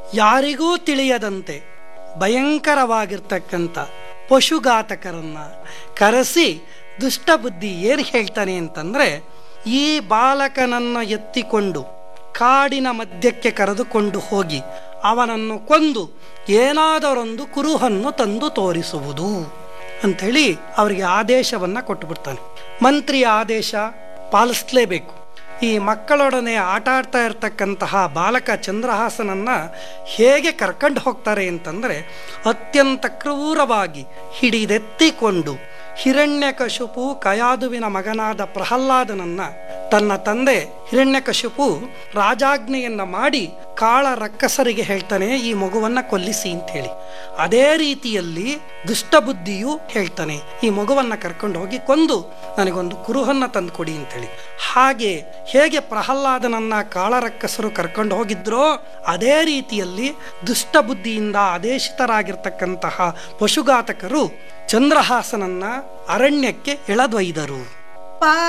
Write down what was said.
ಯಾರಿಗೂ ತಿಳಿಯದಂತೆ ಭಯಂಕರವಾಗಿರ್ತಕ್ಕಂಥ ಪಶುಘಾತಕರನ್ನ ಕರೆಸಿ ದುಷ್ಟಬುದ್ಧಿ ಏನು ಹೇಳ್ತಾನೆ ಅಂತಂದ್ರೆ ಈ ಬಾಲಕನನ್ನ ಎತ್ತಿಕೊಂಡು ಕಾಡಿನ ಮಧ್ಯಕ್ಕೆ ಕರೆದುಕೊಂಡು ಹೋಗಿ ಅವನನ್ನು ಕೊಂದು ಏನಾದರೊಂದು ಕುರುಹನ್ನು ತಂದು ತೋರಿಸುವುದು ಅಂಥೇಳಿ ಅವರಿಗೆ ಆದೇಶವನ್ನ ಕೊಟ್ಟುಬಿಡ್ತಾನೆ ಮಂತ್ರಿಯ ಆದೇಶ ಪಾಲಿಸಲೇಬೇಕು ಈ ಮಕ್ಕಳೊಡನೆ ಆಟ ಆಡ್ತಾ ಇರ್ತಕ್ಕಂತಹ ಬಾಲಕ ಚಂದ್ರಹಾಸನನ್ನ ಹೇಗೆ ಕರ್ಕೊಂಡು ಹೋಗ್ತಾರೆ ಅಂತಂದ್ರೆ ಅತ್ಯಂತ ಕ್ರೂರವಾಗಿ ಹಿಡಿದೆತ್ತಿಕೊಂಡು ಹಿರಣ್ಯಕಶಿಪು ಕಯಾದುವಿನ ಮಗನಾದ ಪ್ರಹ್ಲಾದನನ್ನ ತನ್ನ ತಂದೆ ಹಿರಣ್ಯಕಶಿಪು ರಾಜಾಜ್ಞೆಯನ್ನ ಮಾಡಿ ಕಾಳ ರಕ್ಕಸರಿಗೆ ಹೇಳ್ತಾನೆ ಈ ಮಗುವನ್ನ ಕೊಲ್ಲಿಸಿ ಅಂತ ಹೇಳಿ ಅದೇ ರೀತಿಯಲ್ಲಿ ದುಷ್ಟಬುದ್ಧಿಯು ಹೇಳ್ತಾನೆ ಈ ಮಗುವನ್ನ ಕರ್ಕೊಂಡು ಹೋಗಿ ಕೊಂದು ನನಗೊಂದು ಕುರುಹನ್ನ ತಂದುಕೊಡಿ ಅಂತೇಳಿ ಹಾಗೆ ಹೇಗೆ ಪ್ರಹ್ಲಾದನನ್ನ ಕಾಳರಕ್ಕಸರು ಕರ್ಕೊಂಡು ಹೋಗಿದ್ರೋ ಅದೇ ರೀತಿಯಲ್ಲಿ ದುಷ್ಟಬುದ್ಧಿಯಿಂದ ಆದೇಶಿತರಾಗಿರ್ತಕ್ಕಂತಹ ಪಶುಘಾತಕರು ಚಂದ್ರಹಾಸನನ್ನ ಅರಣ್ಯಕ್ಕೆ ಎಳೆದೊಯ್ದರು